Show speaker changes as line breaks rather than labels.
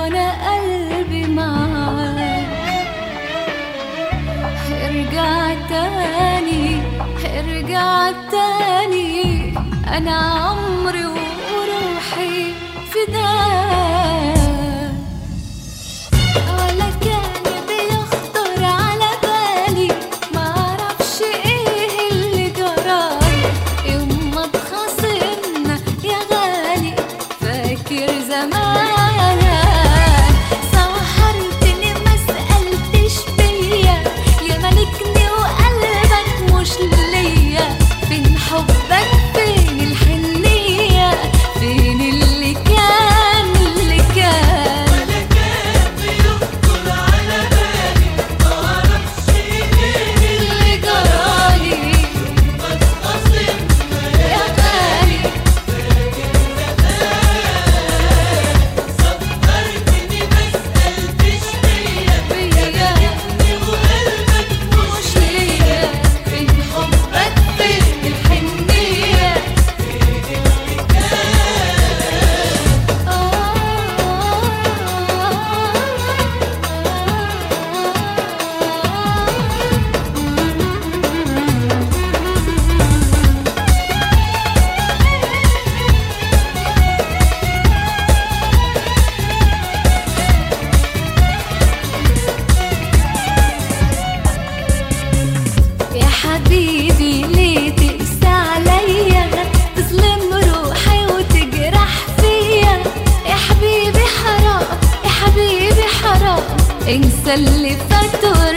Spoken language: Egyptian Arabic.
وانا قلبي معاك ارجع تاني ارجع تاني انا عمري وروحي فداك ولا كان بيخطر على بالي معرفش ايه اللي جرالي يوم ما اتخاصمنا يا غالي فاكر زمان سهرتني ما سألتش بيا يا ملكني وقلبك مش ليا فين حبك فين الحنية فين اللي كان اللي كان
ولا كان بيخطر على بالي معرفش ايه
اللي جرالي
ما اتخاصمنا
يا غالي
سهرتني ما سألتش فيا
بيا
وقلبك مش
مش ليا فين حبك فين الحنية يا حبيبي ليه تقسى عليا تظلم روحي وتجرح فيا يا حبيبي حرام يا حبيبي حرام انسى اللي فات